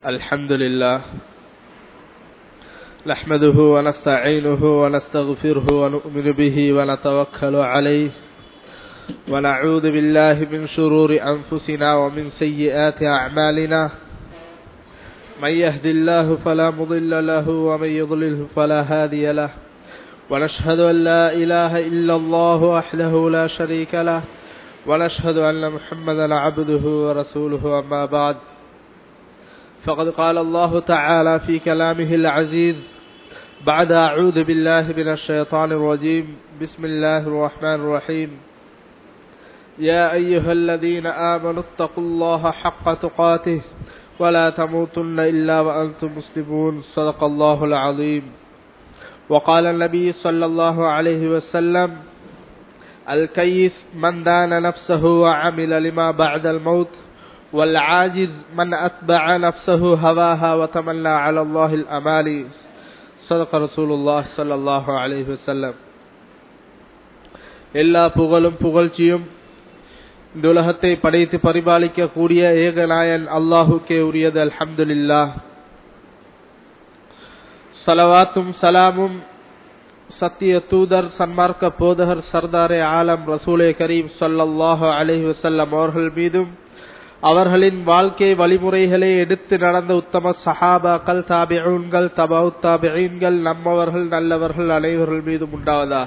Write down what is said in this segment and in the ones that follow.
الحمد لله نحمده ونستعينه ونستغفره ونؤمن به ونتوكل عليه ونعوذ بالله من شرور أنفسنا ومن سيئات أعمالنا من يهد الله فلا مضل له ومن يضلله فلا هادي له ونشهد أن لا إله إلا الله وحده لا شريك له ونشهد أن محمدا عبده ورسوله أما بعد فقد قال الله تعالى في كلامه العزيز بعد أعوذ بالله من الشيطان الرجيم بسم الله الرحمن الرحيم يا أيها الذين آمنوا اتقوا الله حق تقاته ولا تموتن إلا وأنتم مسلمون صدق الله العظيم وقال النبي صلى الله عليه وسلم الكيس من دان نفسه وعمل لما بعد الموت والعاجز من أتبع نفسه هواها وتمنى على الله الأمالي صدق رسول الله صلى الله عليه وسلم எல்லா புகழும் புகழ்ச்சியும் இந்த உலகத்தை படைத்து பரிபாலிக்க கூடிய ஏகநாயன் அல்லாஹுக்கே உரியது அல்ஹம்துலில்லா சலவாத்தும் சலாமும் சத்திய தூதர் சன்மார்க்க போதகர் சர்தாரே ஆலம் ரசூலே கரீம் சொல்லல்லாஹு அலஹி வசல்லம் அவர்கள் மீதும் அவர்களின் வாழ்க்கை வழிமுறைகளை எடுத்து நடந்த உத்தம சஹாபாக்கள் தாபியூன்கள் தபவு தாபியீன்கள் நம்மவர்கள் நல்லவர்கள் அனைவர்கள் மீதும் உண்டாவதாக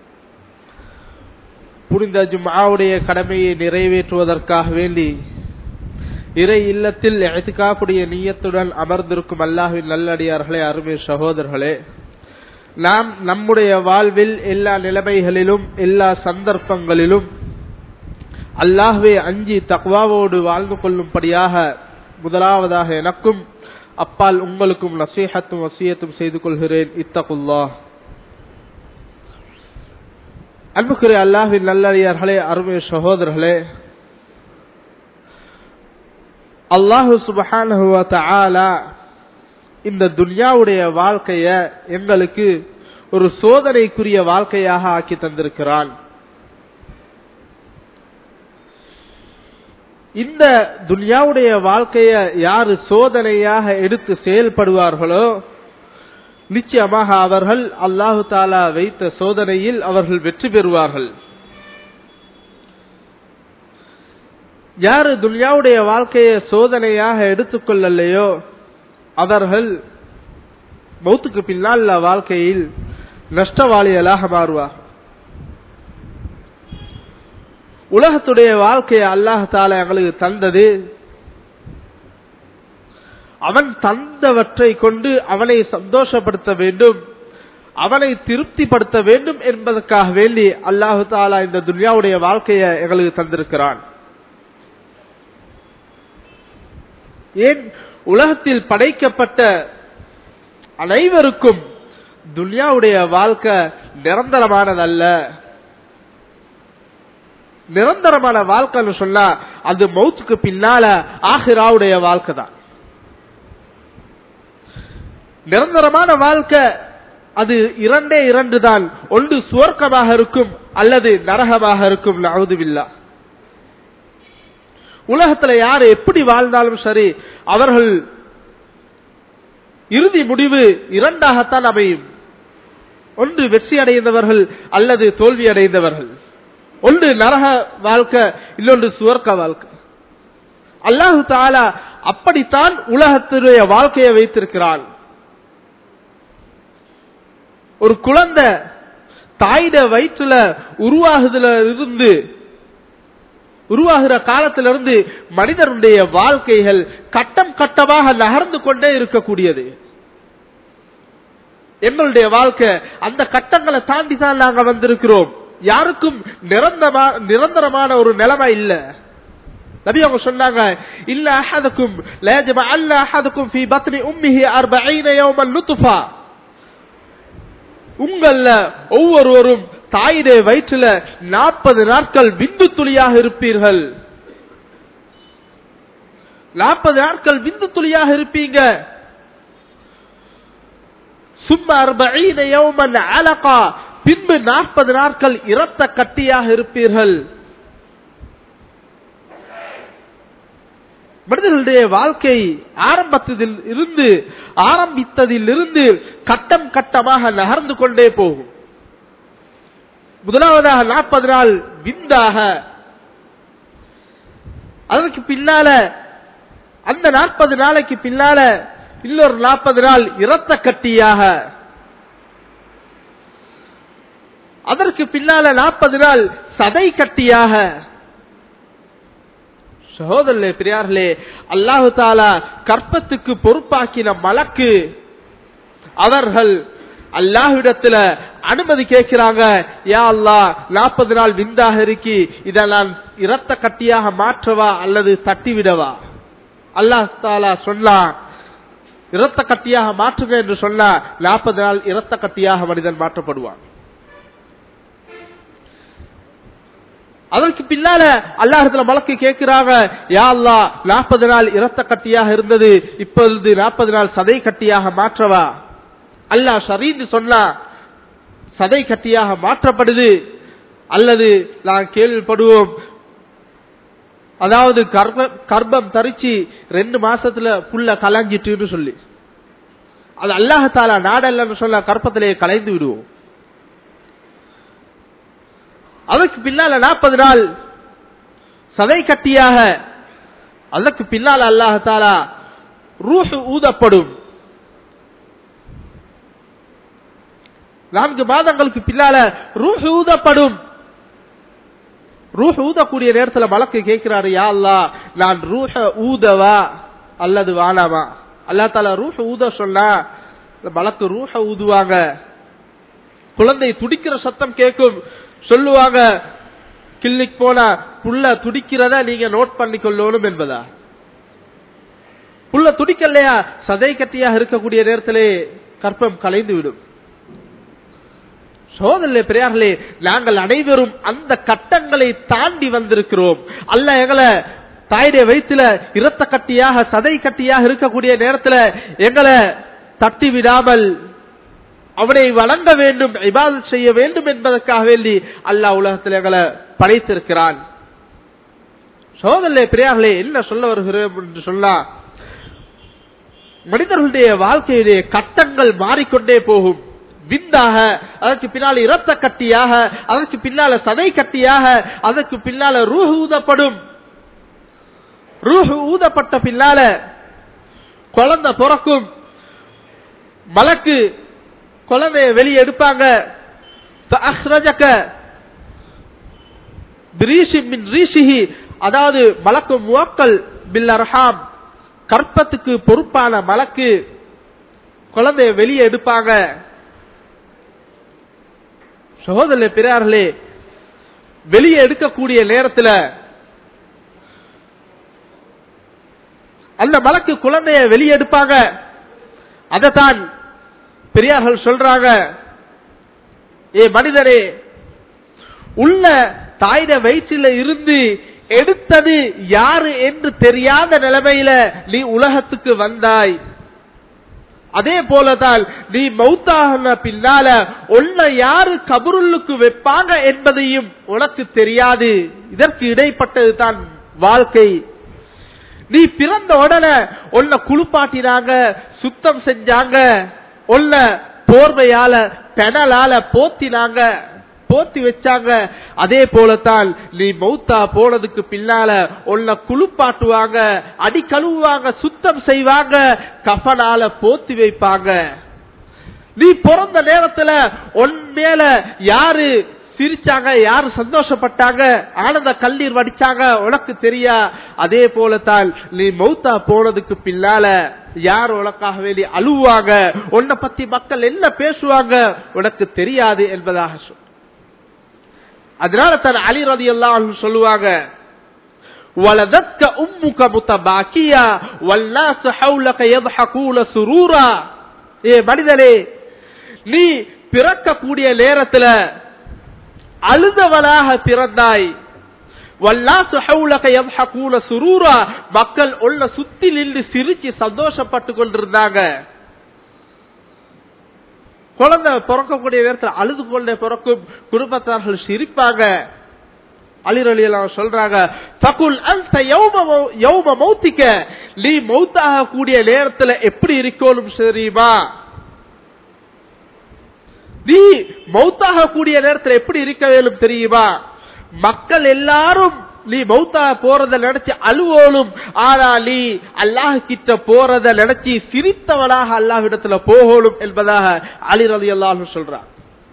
புனித ஜும்ஆவுடைய கடமையை நிறைவேற்றுவதற்காக வேண்டி இறை இல்லத்தில் எத்துக்காப்புடைய நீயத்துடன் அமர்ந்திருக்கும் அல்லாஹின் நல்லடியார்களே அருமை சகோதரர்களே நாம் நம்முடைய வாழ்வில் எல்லா நிலைமைகளிலும் எல்லா சந்தர்ப்பங்களிலும் அல்லாஹ்வே அஞ்சி தக்வாவோடு வாழ்ந்து கொள்ளும்படியாக முதலாவதாக எனக்கும் அப்பால் உங்களுக்கும் நசீஹத்தும் வசியத்தும் செய்து கொள்கிறேன் இத்தகுல்லா அன்புக்குரிய அல்லாஹின் நல்லடியார்களே அருமை சகோதரர்களே அல்லாஹு சுபஹான இந்த துன்யாவுடைய வாழ்க்கைய எங்களுக்கு ஒரு சோதனைக்குரிய வாழ்க்கையாக ஆக்கி தந்திருக்கிறான் இந்த துன்யாவுடைய வாழ்க்கைய யாரு சோதனையாக எடுத்து செயல்படுவார்களோ நிச்சயமாக அவர்கள் அல்லாஹு தாலா வைத்த சோதனையில் அவர்கள் வெற்றி பெறுவார்கள் யாரு துன்யாவுடைய வாழ்க்கையை சோதனையாக எடுத்துக்கொள்ளலையோ அவர்கள் மௌத்துக்கு பின்னால் வாழ்க்கையில் நஷ்டவாளிகளாக மாறுவார் உலகத்துடைய வாழ்க்கையை அல்லாஹால எங்களுக்கு தந்தது அவன் தந்தவற்றை கொண்டு அவனை சந்தோஷப்படுத்த வேண்டும் அவனை திருப்திப்படுத்த வேண்டும் என்பதற்காக வேண்டி அல்லாஹு தாலா இந்த துன்யாவுடைய வாழ்க்கையை எங்களுக்கு தந்திருக்கிறான் ஏன் உலகத்தில் படைக்கப்பட்ட அனைவருக்கும் துன்யாவுடைய வாழ்க்கை நிரந்தரமானதல்ல நிரந்தரமான வாழ்க்கைன்னு சொன்னா அது மௌத்துக்கு பின்னால ஆஹிராவுடைய வாழ்க்கை தான் நிரந்தரமான வாழ்க்கை அது இரண்டே இரண்டு தான் ஒன்று சுவர்க்கமாக இருக்கும் அல்லது நரகமாக இருக்கும் நவுதுவில்லா உலகத்துல யாரு எப்படி வாழ்ந்தாலும் சரி அவர்கள் இறுதி முடிவு இரண்டாகத்தான் அமையும் ஒன்று வெற்றி அடைந்தவர்கள் அல்லது தோல்வி அடைந்தவர்கள் ஒன்று நரக வாழ்க்கை இன்னொன்று சுவர்க்க வாழ்க்கை அல்லாஹு தாலா அப்படித்தான் உலகத்துடைய வாழ்க்கையை வைத்திருக்கிறான் ஒரு குழந்தை தாயிட வயிற்றுல உருவாகுதுல இருந்து உருவாகிற காலத்திலிருந்து மனிதனுடைய வாழ்க்கைகள் கட்டம் கட்டமாக நகர்ந்து கொண்டே இருக்கக்கூடியது எங்களுடைய வாழ்க்கை அந்த கட்டங்களை தாண்டி தான் நாங்க வந்திருக்கிறோம் யாருக்கும் நிரந்தரமா நிரந்தரமான ஒரு நிலைமை இல்ல நபி அவங்க சொன்னாங்க இல்ல அஹதுக்கும் லேஜம அல்ல அஹதுக்கும் ஃபி பத்னி உம்மிஹி அர்பஈன யௌமன் லுத்ஃபா உங்கள ஒவ்வொருவரும் தாயிடே வயிற்றுல நாற்பது நாட்கள் விந்து துளியாக இருப்பீர்கள் நாற்பது நாட்கள் விந்து துளியாக இருப்பீங்க சும்மா அர்பஈன யௌமன் அலகா பின்பு நாற்பது நாட்கள் இரத்த கட்டியாக இருப்பீர்கள் மனிதர்களுடைய வாழ்க்கை ஆரம்பத்தில் இருந்து ஆரம்பித்ததில் இருந்து கட்டம் கட்டமாக நகர்ந்து கொண்டே போகும் முதலாவதாக நாற்பது நாள் விந்தாக அதற்கு பின்னால அந்த நாற்பது நாளைக்கு பின்னால இன்னொரு நாற்பது நாள் இரத்த கட்டியாக அதற்கு பின்னால நாற்பது நாள் சதை கட்டியாக சகோதரர்களே பெரியார்களே அல்லாஹு தாலா கற்பத்துக்கு பொறுப்பாக்கின மலக்கு அவர்கள் அல்லாஹ்விடத்துல அனுமதி கேட்கிறாங்க யா அல்லா நாற்பது நாள் விந்தாக இருக்கி இதை நான் இரத்த கட்டியாக மாற்றவா அல்லது தட்டிவிடவா அல்லாஹ் தாலா சொன்னா இரத்த கட்டியாக மாற்றுங்க என்று சொன்னா நாற்பது நாள் இரத்த கட்டியாக மனிதன் மாற்றப்படுவான் அதற்கு பின்னால அல்லாஹத்துல மலக்கு கேட்கிறாங்க யா அல்லா நாற்பது நாள் இரத்த கட்டியாக இருந்தது இப்பொழுது நாற்பது நாள் சதை கட்டியாக மாற்றவா அல்லாஹ் ஷரீன்னு சொன்னா சதை கட்டியாக மாற்றப்படுது அல்லது நான் கேள்விப்படுவோம் அதாவது கர்ப்ப- கர்ப்பம் தரிச்சு ரெண்டு மாசத்துல புள்ள கலைஞ்சிட்டுன்னு சொல்லி அது அல்லாஹாலா நாடல்லன்னு சொல்ல கற்பத்திலேயே கலைந்து விடுவோம் அதற்கு பின்னால நாற்பது நாள் சதை கட்டியாக அதற்கு பின்னால் அல்லாஹாலா ரூஹ் ஊதப்படும் நான்கு மாதங்களுக்கு பின்னால ரூஹ் ஊதப்படும் ரூஹ் ஊதக்கூடிய நேரத்துல மலக்கு கேட்கிறாரு யா அல்லாஹ் நான் ரூஹ ஊதவா அல்லது வானாமா அல்லா தாலா ரூஹ ஊத சொன்னா இந்த மலக்கு ரூஹ ஊதுவாங்க குழந்தை துடிக்கிற சத்தம் கேட்கும் சொல்லுவாங்க கிள்ளிக்கு போனா புள்ள துடிக்கிறத நீங்க நோட் பண்ணிக்கொள்ளணும் என்பதா புள்ள துடிக்கலையா சதை கட்டியாக இருக்கக்கூடிய நேரத்திலே கற்பம் கலைந்து விடும் சோதரிலே பெரியார்களே நாங்கள் அனைவரும் அந்த கட்டங்களை தாண்டி வந்திருக்கிறோம் அல்ல எங்களை தாயுடைய வயிற்றுல இரத்த கட்டியாக சதை கட்டியாக இருக்கக்கூடிய நேரத்துல எங்களை தட்டி விடாமல் அவனை வழங்க வேண்டும் இபாதத் செய்ய வேண்டும் என்பதற்காக வேண்டி அல்லாஹ் உலகத்தில் எங்களை படைத்திருக்கிறான் சோதரிலே பெரியார்களே என்ன சொல்ல வருகிறோம் என்று சொன்னா மனிதர்களுடைய வாழ்க்கையுடைய கட்டங்கள் மாறிக்கொண்டே போகும் விந்தாக அதற்கு பின்னால இரத்த கட்டியாக அதற்கு பின்னால சதை கட்டியாக அதற்கு பின்னால ரூஹ் ஊதப்படும் ரூஹ் ஊதப்பட்ட பின்னால குழந்தை பிறக்கும் மலக்கு குழந்தைய வெளியே எடுப்பாங்க فأخرجك بريش من ريشه அதாவது மலக்கு முவக்கல் பில் அர்ஹாம் கற்பத்துக்கு பொறுப்பான மலக்கு குழந்தைய வெளியே எடுப்பாங்க சகோதர பிறார்களே வெளியே எடுக்கக்கூடிய நேரத்துல அந்த மலக்கு குழந்தைய வெளியே எடுப்பாங்க அதைத்தான் பெரியார்கள் சொல்றாங்க ஏ மனிதரே உள்ள தாயிட வயிற்றில இருந்து எடுத்தது யாரு என்று தெரியாத நிலைமையில நீ உலகத்துக்கு வந்தாய் அதே போலதான் நீ மௌத்தாகின பின்னால உன்னை யாரு கபருள்ளுக்கு வைப்பாங்க என்பதையும் உனக்கு தெரியாது இதற்கு இடைப்பட்டது தான் வாழ்க்கை நீ பிறந்த உடனே உன்னை குளிப்பாட்டினாங்க சுத்தம் செஞ்சாங்க உன்ன போர்வையால பெணலால போத்தினாங்க போத்தி வச்சாங்க அதே போலத்தான் நீ மௌத்தா போனதுக்கு பின்னால உன்னை குளிப்பாட்டுவாங்க அடி கழுவுவாங்க சுத்தம் செய்வாங்க கஃனால போத்தி வைப்பாங்க நீ பிறந்த நேரத்துல உன் மேல யாரு சிரிச்சாங்க யாரு சந்தோஷப்பட்டாங்க ஆனந்த கண்ணீர் வடிச்சாங்க உனக்கு தெரியா அதே போலத்தான் நீ மௌத்தா போனதுக்கு பின்னால யார் உனக்காக வேண்டி அழுவாங்க உன்னை பத்தி மக்கள் என்ன பேசுவாங்க உனக்கு தெரியாது என்பதாக சொல் அதனால தன் அலி ரதி எல்லாம் சொல்லுவாங்க وَلَدَتْكَ أُمُّكَ مُتَبَاكِيًا وَالنَّاسُ حَوْلَكَ يَضْحَكُونَ سُرُورًا ஏ மனிதனே நீ பிறக்கக்கூடிய நேரத்துல அழுதவனாக பிறந்தாய் வல்லாசு ஹவுலக யம்ஹகூன சுரூரா மக்கள் உள்ள சுத்தி நின்று சிரிச்சு சந்தோஷப்பட்டு கொண்டிருந்தாங்க குழந்தை பிறக்கக்கூடிய நேரத்தில் அழுது கொண்டே பிறக்கும் குடும்பத்தார்கள் சிரிப்பாங்க அலிரலி எல்லாம் சொல்றாங்க ஃபகுல் அன்த யௌம மௌ- யௌம மௌத்திக்க நீ மௌத்தாக கூடிய நேரத்துல எப்படி இருக்கணும் தெரியுமா நீ மௌத்தாக கூடிய நேரத்துல எப்படி இருக்க வேணும் தெரியுமா மக்கள் எல்லாரும் நீ மௌத்தாக போறத நினைச்சு அழுவோலும் ஆனா நீ அல்லாஹ் கிட்ட போறத நினைச்சு சிரித்தவனாக அல்லாஹ்விடத்துல போகணும் என்பதாக அலி ரதி அல்லாஹ் சொல்றான்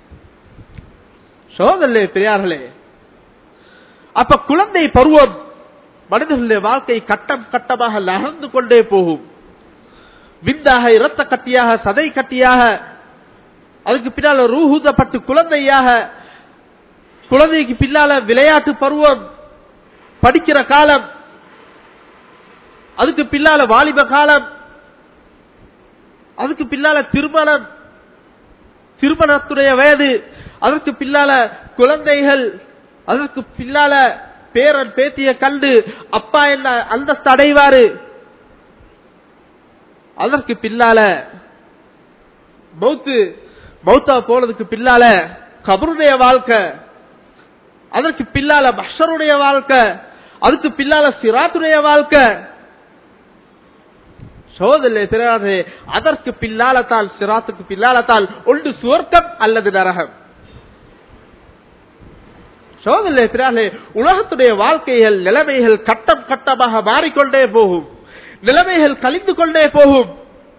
சோதல்லே பெரியார்களே அப்ப குழந்தை பருவம் மனிதர்களுடைய வாழ்க்கை கட்டம் கட்டமாக நகர்ந்து கொண்டே போகும் விந்தாக இரத்த கட்டியாக சதை கட்டியாக அதுக்கு பின்னால ரூஹூதப்பட்டு குழந்தையாக குழந்தைக்கு பின்னால விளையாட்டு பருவம் படிக்கிற காலம் அதுக்கு பின்னால வாலிப காலம் அதுக்கு பின்னால திருமணம் திருமணத்துடைய வயது அதற்கு பின்னால குழந்தைகள் அதற்கு பின்னால பேரன் பேத்திய கண்டு அப்பா என்ன அந்தஸ்து அடைவாரு அதற்கு பின்னால மௌத்து மௌத்தா போனதுக்கு பின்னால கபருடைய வாழ்க்கை அதற்கு பின்னால மஷருடைய வாழ்க்கை அதுக்கு பின்னால சிராத்துடைய வாழ்க்கை சோதனை தெரியாது அதற்கு பின்னால தான் சிராத்துக்கு பின்னால தான் ஒன்று சுவர்க்கம் அல்லது நரகம் சோதனை தெரியாது உலகத்துடைய வாழ்க்கைகள் நிலைமைகள் கட்டம் கட்டமாக மாறிக்கொண்டே போகும் நிலைமைகள் கழிந்து கொண்டே போகும்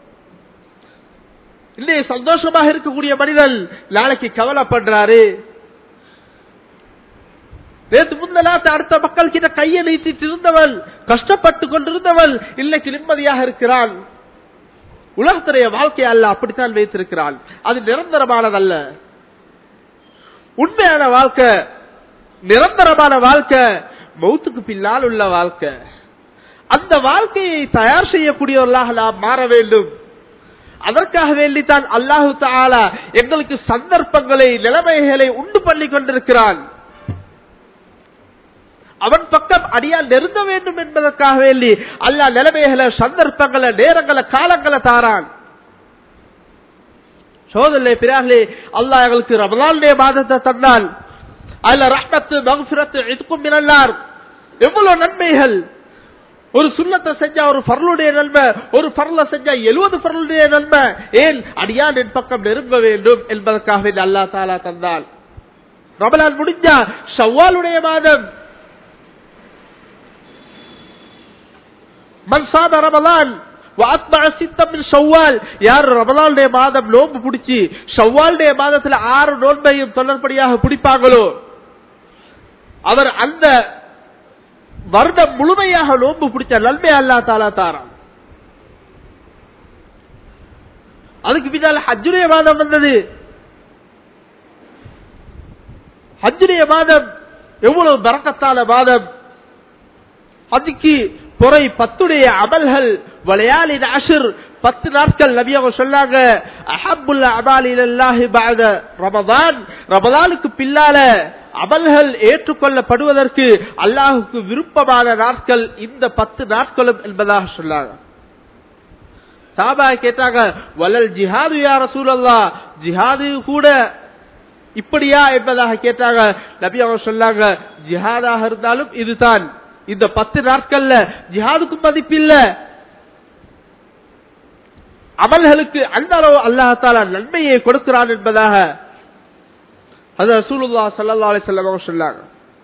இல்லையே சந்தோஷமாக இருக்கக்கூடிய மனிதன் நாளைக்கு கவலைப்படுறாரு நேற்று முந்தலாத்த அடுத்த மக்கள் கிட்ட கையை நீட்டிட்டு இருந்தவள் கஷ்டப்பட்டு கொண்டிருந்தவள் இன்னைக்கு நிம்மதியாக இருக்கிறான் உலகத்துடைய வாழ்க்கை அல்ல அப்படித்தான் வைத்திருக்கிறான் அது நிரந்தரமானதல்ல உண்மையான வாழ்க்கை நிரந்தரமான வாழ்க்கை மௌத்துக்கு பின்னால் உள்ள வாழ்க்கை அந்த வாழ்க்கையை தயார் செய்யக்கூடியவர்களாக நாம் மாற வேண்டும் அதற்காக வேண்டித்தான் அல்லாஹு தாலா எங்களுக்கு சந்தர்ப்பங்களை நிலைமைகளை உண்டு பண்ணி கொண்டிருக்கிறான் அவன் பக்கம் அடியால் நெருங்க வேண்டும் என்பதற்காக வேண்டி அல்லாஹ் நிலைமைகளை சந்தர்ப்பங்களை நேரங்களை காலங்களை தாரான் சோதனை பிறார்களே அல்லாஹ் எங்களுக்கு ரமலானுடைய மாதத்தை தந்தால் அதுல ரஹ்மத்து மகசுரத்து இதுக்கும் மினல்லார் எவ்வளவு நன்மைகள் ஒரு சுண்ணத்தை செஞ்சா ஒரு பரலுடைய நன்மை ஒரு பரல செஞ்சா எழுபது பரலுடைய நன்மை ஏன் அடியான் என் பக்கம் நெருங்க வேண்டும் என்பதற்காக அல்லா தாலா தந்தால் ரமலான் முடிஞ்சா ஷவ்வாலுடைய மாதம் மன்சாத ரமலான் யார் ரமலானுடைய மாதம் நோன்பு பிடிச்சி ஷவ்வாலுடைய மாதத்துல ஆறு நோன்பையும் தொடர்படியாக பிடிப்பாங்களோ அவர் அந்த வருடம் முழுமையாக நோன்பு பிடிச்ச நன்மை அல்லா தாலா தாரான் அதுக்கு பின்னால் ஹஜ்ஜுடைய மாதம் வந்தது ஹஜ்ஜுடைய மாதம் எவ்வளவு பறக்கத்தான மாதம் அதுக்கு பொறை பத்துடைய அமல்கள் வளையாலின் அஷர் பத்து நாட்கள் நபி அவங்க சொன்னாங்க அஹபுல்ல அபாலிலாஹி பாத ரமதான் ரமதானுக்கு பின்னால அமல்கள் ஏற்றுக்கொள்ளப்படுவதற்கு அல்லாஹுக்கு விருப்பமான நாட்கள் இந்த பத்து நாட்களும் என்பதாக சொன்னாங்க சாபா கேட்டாங்க வலல் ஜிஹாது யார சூழல்லா ஜிஹாது கூட இப்படியா என்பதாக கேட்டாங்க நபி அவங்க சொன்னாங்க ஜிஹாதாக இருந்தாலும் இதுதான் இந்த பத்து நாட்கள்ல ஜிஹாதுக்கு மதிப்பில்ல அமல்களுக்கு அந்த அளவு அல்லாஹால நன்மையை கொடுக்கிறான் என்பதாக அது ரசூலுல்லா சல்லா அலி செல்லம் சொன்னாங்க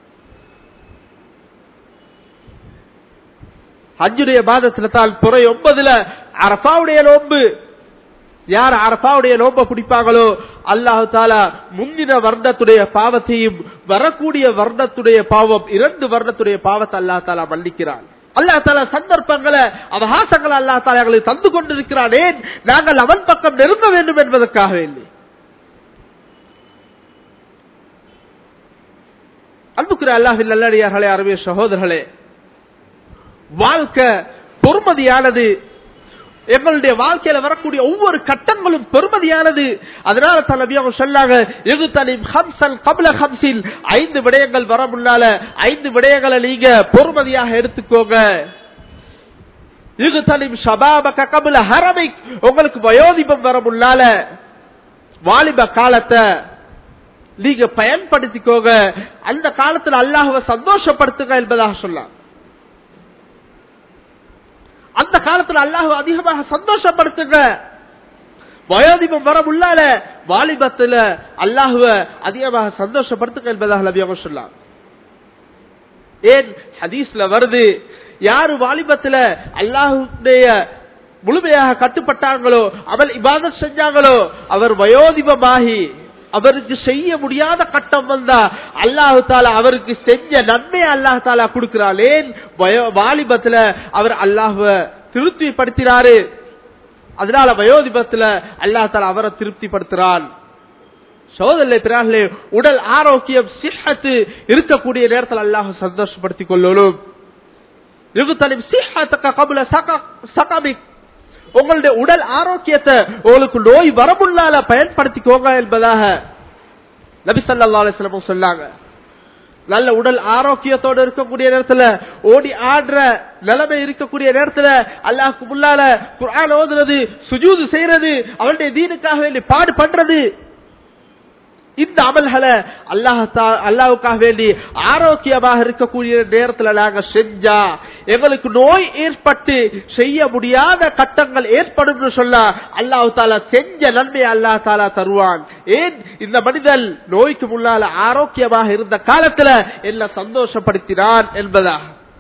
ஹஜ்ஜுடைய மாதத்துல தான் புறை ஒன்பதுல அரபாவுடைய நோன்பு யார் அரபாவுடைய நோன்பை பிடிப்பாங்களோ அல்லாஹு தாலா முந்தின வருடத்துடைய பாவத்தையும் வரக்கூடிய வருடத்துடைய பாவம் இரண்டு வருடத்துடைய பாவத்தை அல்லா தாலா மன்னிக்கிறான் அல்லா தாலா சந்தர்ப்பங்களை அவகாசங்களை அல்லா தாலா எங்களுக்கு தந்து கொண்டிருக்கிறான் ஏன் நாங்கள் அவன் பக்கம் நெருங்க வேண்டும் என்பதற்காக இல்லை அன்புக்குற அல்லாஹில் நல்லடியார்களே அருமைய சகோதரர்களே வாழ்க்கை பொறுமதியானது எங்களுடைய வாழ்க்கையில வரக்கூடிய ஒவ்வொரு கட்டங்களும் பெருமதியானது அதனால தலபி அவங்க சொன்னாங்க எது தனி ஹம்சன் கபில ஹம்சில் ஐந்து விடயங்கள் வர முன்னால ஐந்து விடயங்களை நீங்க பொறுமதியாக எடுத்துக்கோங்க இது தனி சபாபக கபில ஹரமிக் உங்களுக்கு வயோதிபம் வர முன்னால வாலிப காலத்தை நீங்க பயன்படுத்திக்கோங்க அந்த காலத்துல அல்லாஹுவை சந்தோஷப்படுத்துங்க என்பதாக சொல்லலாம் அந்த காலத்துல அல்லாஹ் அதிகமாக சந்தோஷப்படுத்துங்க வயோதிபம் வர முன்னால வாலிபத்துல அல்லாஹுவ அதிகமாக சந்தோஷப்படுத்துங்க என்பதாக நபியாக சொல்லலாம் ஏன் ஹதீஸ்ல வருது யாரு வாலிபத்துல அல்லாஹுடைய முழுமையாக கட்டுப்பட்டாங்களோ அவர் இபாதத் செஞ்சாங்களோ அவர் வயோதிபமாகி அவருக்கு செய்ய முடியாத கட்டம் வந்தா அல்லாஹு தாலா அவருக்கு செஞ்ச நன்மையை அல்லாஹு தாலா கொடுக்கிறாள் ஏன் வயோ- வாலிபத்துல அவர் அல்லாஹுவ திருப்திப்படுத்தினாரு அதனால வயோதிபத்துல அல்லாஹ் தாலா அவரை திருப்திப்படுத்துறான் சோதனை பிறார்களே உடல் ஆரோக்கியம் சிஹத்து இருக்கக்கூடிய நேரத்தில் அல்லாஹ் சந்தோஷப்படுத்திக் கொள்ளணும் யுகுத்தலிம் சிஹத்தக்க கபுல சகமிக் உங்களுடைய உடல் ஆரோக்கியத்தை உங்களுக்கு நோய் வரமுள்ளால பயன்படுத்திக்கோங்க என்பதாக நபி ஸல்லல்லாஹு அலைஹி வஸல்லம் சொன்னாங்க நல்ல உடல் ஆரோக்கியத்தோடு இருக்கக்கூடிய நேரத்துல ஓடி ஆடுற நிலைமை இருக்கக்கூடிய நேரத்துல அல்லாஹ்க்கு முன்னால குர்ஆன் ஓதுறது சுஜூது செய்யறது அவனுடைய தீனுக்காக வேண்டி பாடு பண்றது இந்த அமல்களை அல்லாஹ் அல்லாவுக்காக வேண்டி ஆரோக்கியமாக இருக்கக்கூடிய நேரத்துல நாங்க செஞ்சா எங்களுக்கு நோய் ஏற்பட்டு செய்ய முடியாத கட்டங்கள் ஏற்படும் சொல்ல அல்லாஹு தாலா செஞ்ச நன்மையை அல்லாஹ் தாலா தருவான் ஏன் இந்த மனிதன் நோய்க்கு முன்னால ஆரோக்கியமாக இருந்த காலத்துல என்ன சந்தோஷப்படுத்தினான் என்பதா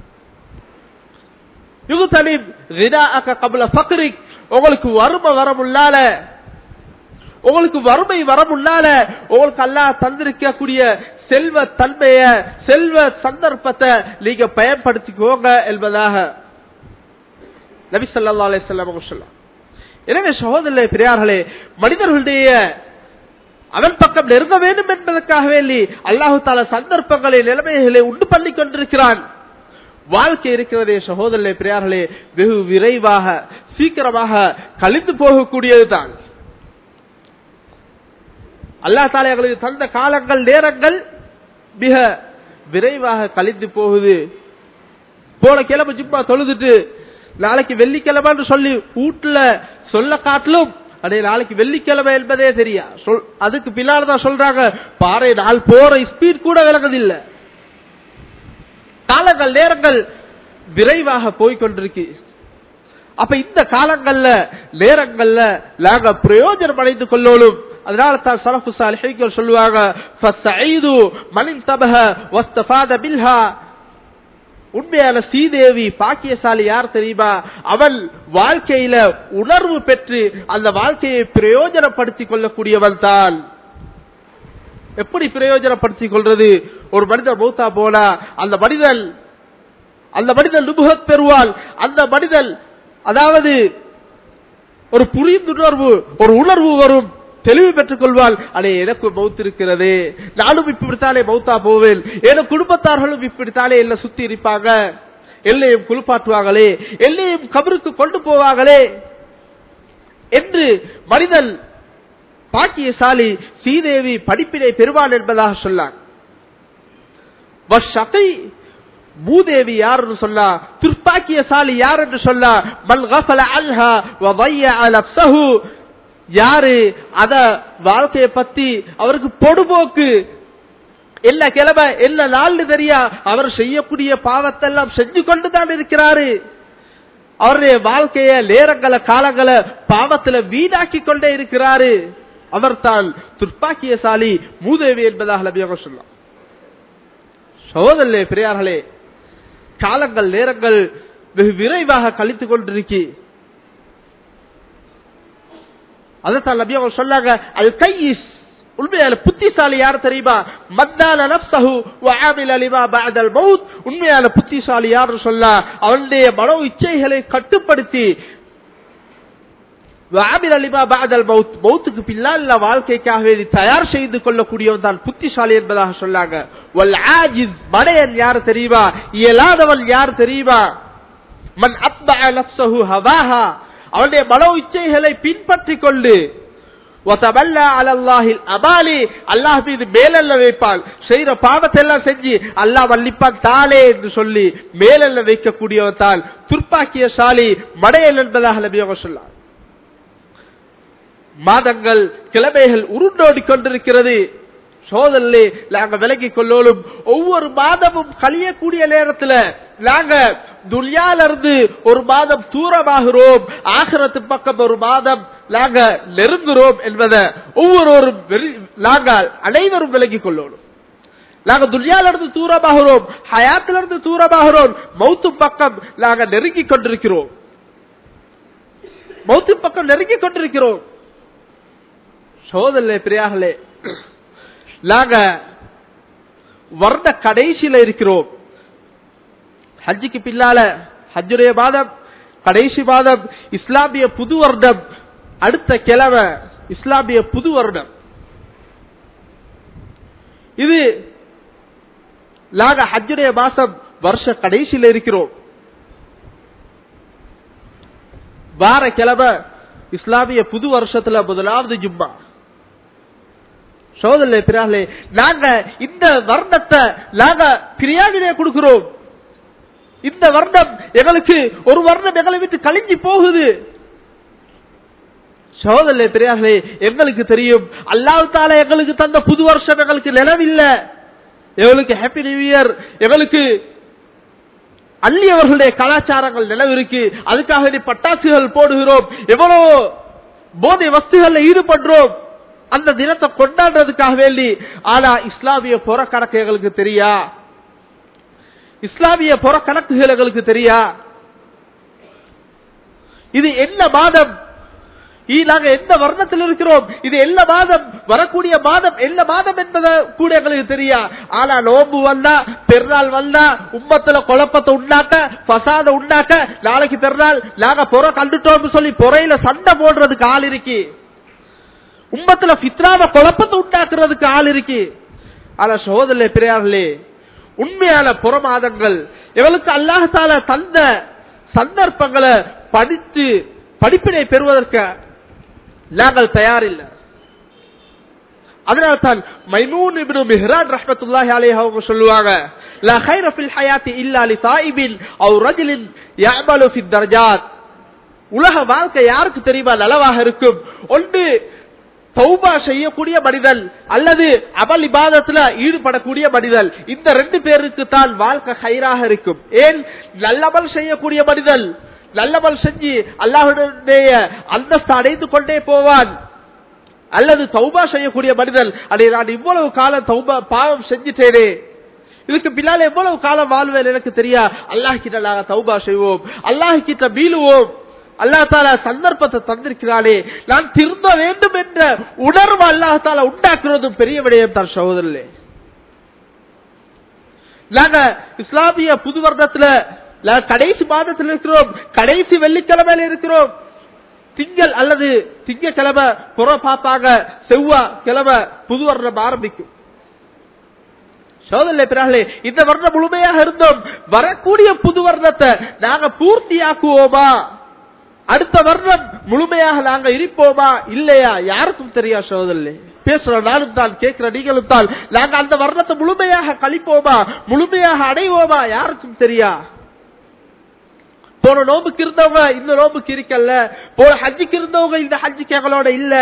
யுகுதலிம் கபுல பக்ரிக் உங்களுக்கு வறுமை வர முன்னால உங்களுக்கு வறுமை வர முன்னால உங்களுக்கு அல்லாஹ் தந்திருக்கக்கூடிய செல்வ தன்மைய செல்வ சந்தர்ப்பத்தை நீங்க பயன்படுத்திக்கோங்க என்பதாக நபி ஸல்லல்லாஹு அலைஹி வஸல்லம் அவங்க சொல்லலாம் எனவே சகோதரர்களே பெரியார்களே மனிதர்களுடைய அவன் பக்கம் நெருங்க வேண்டும் என்பதற்காக வேண்டி அல்லாஹு தாலா சந்தர்ப்பங்களை நிலைமைகளை உண்டு பண்ணி கொண்டிருக்கிறான் வாழ்க்கை இருக்கிறதே சகோதரர்களே பெரியார்களே வெகு விரைவாக சீக்கிரமாக கழிந்து போகக்கூடியதுதான் அல்லா தாலா எங்களுக்கு தந்த காலங்கள் நேரங்கள் மிக விரைவாக கழிந்து போகுது போன கிழமை ஜிப்பா தொழுதுட்டு நாளைக்கு வெள்ளிக்கிழமைன்னு சொல்லி வீட்டுல சொல்ல காட்டிலும் அடே நாளைக்கு வெள்ளிக்கிழமை என்பதே தெரியா சொல் அதுக்கு பின்னால்தான் சொல்றாங்க பாறை நாள் போற ஸ்பீட் கூட விலகுதில்லை காலங்கள் நேரங்கள் விரைவாக போய்கொண்டிருக்கு அப்ப இந்த காலங்கள்ல நேரங்கள்ல நாங்க பிரயோஜனம் அடைந்து கொள்ளோலும் அதனால தான் சலஃபு சாலிஹைகள் சொல்லுவாங்க ஃபஸ்ஸஈது மனின் தபஹ வஸ்தஃபாத பில்ஹா உண்மையான ஸ்ரீதேவி பாக்கியசாலி யார் தெரியுமா அவள் வாழ்க்கையில உணர்வு பெற்று அந்த வாழ்க்கையை பிரயோஜனப்படுத்திக் கொள்ளக்கூடியவள் தான் எப்படி பிரயோஜனப்படுத்திக் கொள்றது ஒரு மனிதர் மௌத்தா போனா அந்த மனிதன் அந்த மனிதன் நுபுகத் பெறுவாள் அந்த மனிதன் அதாவது ஒரு புரிந்துணர்வு ஒரு உணர்வு வரும் தெளிவு பெற்றுக் கொள்வாள் அடே எனக்கு மவுத் இருக்கிறது நானும் இப்படித்தானே மௌத்தா போவேன் என குடும்பத்தார்களும் இப்படித்தானே என்ன சுத்தி இருப்பாங்க எல்லையும் குளிப்பாட்டுவாங்களே எல்லையும் கபருக்கு கொண்டு போவாங்களே என்று மனிதன் பாக்கியசாலி ஸ்ரீதேவி படிப்பினை பெறுவான் என்பதாக சொன்னார் பூதேவி யார் என்று சொல்லா துர்ப்பாக்கியசாலி யார் என்று சொல்லா மல் கஃபல அல்ஹா வ ضيع نفسه யாரு அத வாழ்க்கையை பத்தி அவருக்கு பொடுபோக்கு எல்லா கிழமை எல்லா நாள்னு தெரியா அவர் செய்யக்கூடிய பாவத்தை எல்லாம் செஞ்சு கொண்டுதான் இருக்கிறாரு அவருடைய வாழ்க்கைய நேரங்களை காலங்களை பாவத்துல வீணாக்கி கொண்டே இருக்கிறாரு அவர் தான் துர்ப்பாக்கியசாலி மூதேவி என்பதாக நபியாக சொல்லலாம் சகோதரே பெரியார்களே காலங்கள் நேரங்கள் வெகு விரைவாக கழித்துக் கொண்டிருக்கி அதைத்தான் நபி அவங்க சொன்னாங்க அது கையிஸ் உண்மையான புத்திசாலி யார் தெரியுமா மத்தான நப்சஹு வஆமில லிமா பஅதல் மவுத் உண்மையான புத்திசாலி யார் சொல்ல அவனுடைய மனோ இச்சைகளை கட்டுப்படுத்தி வஆமில லிமா பஅதல் மவுத் மவுத்துக்கு பின்னால் வாழ்க்கைக்காக வேண்டி தயார் செய்து கொள்ளக்கூடியவன் தான் புத்திசாலி என்பதாக சொன்னாங்க வல் ஆஜிஸ் மடையன் யார் தெரியுமா இயலாதவன் யார் தெரியுமா மன் அத்பஅ நப்சஹு ஹவாஹா அவனுடைய மனோ இச்சைகளை பின்பற்றிக் கொண்டு அல்லாஹ் மீது மேலல்ல வைப்பான் செய்யற பாவத்தை எல்லாம் செஞ்சு அல்லாஹ் வல்லிப்பான் தாளே என்று சொல்லி மேலல்ல வைக்கக்கூடியவன் தான் துர்ப்பாக்கியசாலி மடையல் என்பதாக நபியாக சொல்லார் மாதங்கள் கிழமைகள் உருண்டோடி கொண்டிருக்கிறது சோதரிலே நாங்க விலகிக் கொள்ளோலும் ஒவ்வொரு மாதமும் கழியக்கூடிய நேரத்துல நாங்க துல்யால இருந்து ஒரு மாதம் தூரமாகிறோம் ஆகிரத்து பக்கம் ஒரு மாதம் நாங்க நெருங்குறோம் என்பதை ஒவ்வொருவரும் வெறி- நாங்கள் அனைவரும் விலகிக் கொள்ளோம் நாங்க துல்யால இருந்து தூரமாகிறோம் ஹயாத்துல இருந்து தூரமாகிறோம் மௌத்து பக்கம் நாங்க நெருங்கிக் கொண்டிருக்கிறோம் மௌத்து பக்கம் நெருங்கிக் கொண்டிருக்கிறோம் சோதரிலே பிரியாகளே நாங்க வருட கடைசியில இருக்கிறோம் ஹஜ்ஜுக்கு பின்னால ஹஜ்ஜுடைய மாதம் கடைசி மாதம் இஸ்லாமிய புது வருடம் அடுத்த கிழமை இஸ்லாமிய புது வருடம் இது நாங்க ஹஜ்ஜுடைய மாசம் வருஷ கடைசியில இருக்கிறோம் வார கிழமை இஸ்லாமிய புது வருஷத்துல முதலாவது ஜும்மா சோதரிலே பிறார்களே நாங்க இந்த வருடத்தை நாங்க பிரியாவிலே கொடுக்கிறோம் இந்த வருடம் எங்களுக்கு ஒரு வருடம் எங்களை விட்டு கழிஞ்சு போகுது சோதரிலே பெரியார்களே எங்களுக்கு தெரியும் அல்லாஹ் தால எங்களுக்கு தந்த புது வருஷம் எங்களுக்கு நிலவில்ல எங்களுக்கு ஹாப்பி நியூ இயர் எங்களுக்கு அந்நியவர்களுடைய கலாச்சாரங்கள் நிலவிருக்கு அதுக்காக வேண்டி பட்டாசுகள் போடுகிறோம் எவ்வளவு போதை வஸ்துகள்ல ஈடுபடுறோம் அந்த தினத்தை கொண்டாடுறதுக்காக வேண்டி ஆனா இஸ்லாமிய புறக்கணக்கு எங்களுக்கு தெரியா இஸ்லாமிய புறக்கணக்குகள் எங்களுக்கு தெரியா இது என்ன மாதம் இ- நாங்க எந்த வருடத்தில் இருக்கிறோம் இது என்ன மாதம் வரக்கூடிய மாதம் என்ன மாதம் என்பதை கூட எங்களுக்கு தெரியா ஆனா நோம்பு வந்தா பெருநாள் வந்தா உம்மத்துல குழப்பத்தை உண்டாக்க பசாத உண்டாக்க நாளைக்கு பெருநாள் நாங்க புற கண்டுட்டோம்னு சொல்லி புறையில சண்டை போடுறதுக்கு ஆள் இருக்கு உம்மத்துல ஃபித்ராவ குழப்பத்தை உண்டாக்குறதுக்கு ஆள் இருக்கு ஆனா சகோதரே பெரியார்களே உண்மையான புறமாதங்கள் இவளுக்கு அல்லாஹால தந்த சந்தர்ப்பங்களை படித்து படிப்பினை பெறுவதற்கு நாங்கள் தயாரில்லை அதனால தான் மைமூன் இப்னு மிஹ்ரான் ரஹ்மத்துல்லாஹி அலைஹி அவங்க சொல்லுவாங்க லா கைர ஃபில் ஹயாத்தி இல்லா லி தாயிபின் அவ் ரஜுலின் யஅமலு ஃபித் தர்ஜாத் உலக வாழ்க்கை யாருக்கு தெரியுமா நலவாக இருக்கும் ஒன்று தௌபா செய்யக்கூடிய மனிதன் அல்லது அமல் இபாதத்துல ஈடுபடக்கூடிய மனிதன் இந்த ரெண்டு பேருக்கு தான் வாழ்க்கை ஹைராக இருக்கும் ஏன் நல்லமல் செய்யக்கூடிய மனிதன் நல்லமல் செஞ்சு அல்லாஹுடைய அந்தஸ்து அடைந்து கொண்டே போவான் அல்லது தௌபா செய்யக்கூடிய மனிதன் அடே நான் இவ்வளவு காலம் தௌபா பாவம் செஞ்சுட்டேனே இதுக்கு பின்னால எவ்வளவு காலம் வாழ்வேன் எனக்கு தெரியா அல்லாஹ் கிட்ட நாங்க தௌபா செய்வோம் அல்லாஹ் கிட்ட மீளுவோம் அல்லாஹ் தாலா சந்தர்ப்பத்தை தந்திருக்கிறானே நான் திருந்த வேண்டும் என்ற உணர்வு அல்லாஹ் தாலா உண்டாக்குறதும் பெரிய விடயம் தான் சகோதரர்களே நாங்க இஸ்லாமிய புது வருடத்துல நாங்க கடைசி மாதத்தில் இருக்கிறோம் கடைசி வெள்ளிக்கிழமையில இருக்கிறோம் திங்கள் அல்லது திங்கக்கிழமை புற பார்ப்பாங்க செவ்வாய் கிழமை புது வருடம் ஆரம்பிக்கும் சோதனை பிறார்களே இந்த வருடம் முழுமையாக இருந்தோம் வரக்கூடிய புது வருடத்தை நாங்க பூர்த்தியாக்குவோமா அடுத்த வருடம் முழுமையாக நாங்க இருப்போமா இல்லையா யாருக்கும் தெரியா சோதரிலே பேசுற நானும் தான் கேட்கிற நீங்களும் தான் நாங்க அந்த வருடத்தை முழுமையாக கழிப்போமா முழுமையாக அடைவோமா யாருக்கும் தெரியா போன நோம்புக்கு இருந்தவங்க இந்த நோம்புக்கு இருக்கல்ல போன ஹஜ்ஜுக்கு இருந்தவங்க இந்த ஹஜ்ஜுக்கு எங்களோட இல்ல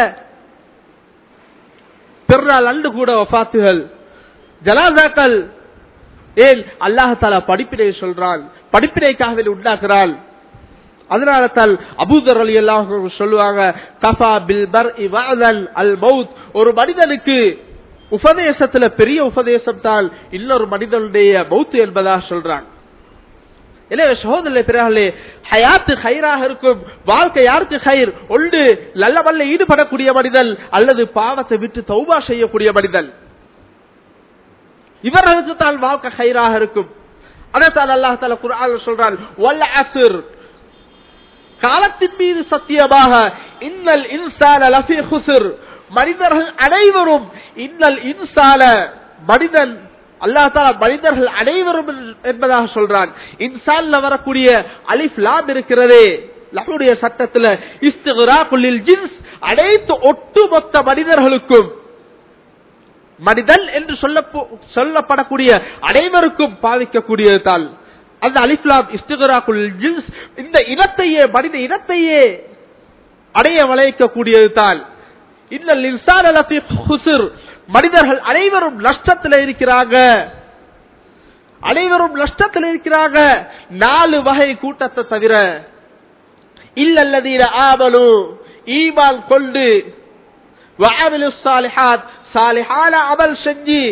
பெருநாள் அன்று கூட வஃபாத்துகள் ஜனாசாக்கள் ஏன் அல்லாஹால படிப்பினை சொல்றான் படிப்பினைக்காக வேண்டி உண்டாக்குறான் அதனால தான் அபூதர் அலி எல்லாம் சொல்லுவாங்க கஃபா பில் பர் அல் மவுத் ஒரு மனிதனுக்கு உபதேசத்துல பெரிய உபதேசம் தான் இன்னொரு மனிதனுடைய மவுத்து என்பதாக சொல்றாங்க எனவே சகோதரர்களே பிறர்களே ஹயாத்து ஹைராக இருக்கும் வாழ்க்கை யாருக்கு ஹைர் ஒன்று நல்ல வல்ல ஈடுபடக்கூடிய மனிதன் அல்லது பாவத்தை விட்டு தௌபா செய்யக்கூடிய மனிதன் இவர்களுக்கு தான் வாழ்க்கை ஹைராக இருக்கும் அதைத்தான் அல்லாஹ் தால குர்ஆன் சொல்றான் வல்ல அஸ்ர் காலத்தின் மீது சத்தியமாக இன்னல் இன்சால லஃபி ஹுஸ்ர் மனிதர்கள் அனைவரும் இன்னல் இன்சால மனிதன் அல்லா தாலா மனிதர்கள் அனைவரும் என்பதாக சொல்றான் இன்சான்ல வரக்கூடிய அலிஃப் லாம் இருக்கிறதே லஹுடைய சட்டத்துல இஸ்திகராக்குள்ளில் ஜின்ஸ் அனைத்து ஒட்டுமொத்த மனிதர்களுக்கும் மனிதன் என்று சொல்ல சொல்லப்படக்கூடிய அனைவருக்கும் பாவிக்கக்கூடியது தான் அந்த அலிஃப்லாம் இஸ்திகராக்குள் ஜின்ஸ் இந்த இனத்தையே மனித இனத்தையே அடைய வளைக்கக்கூடியது தான் இன்னல் இன்சான் லஃபி ஹுஸ்ர் மனிதர்கள் அனைவரும் நஷ்டத்தில் இருக்கிறாங்க அனைவரும் நஷ்டத்தில் இருக்கிறாங்க நாலு வகை கூட்டத்தை தவிர இல்லல்லதீன ஆமனு ஈமான் கொண்டு வஅமிலு ஸாலிஹாத் சாலிஹான அமல் செஞ்சு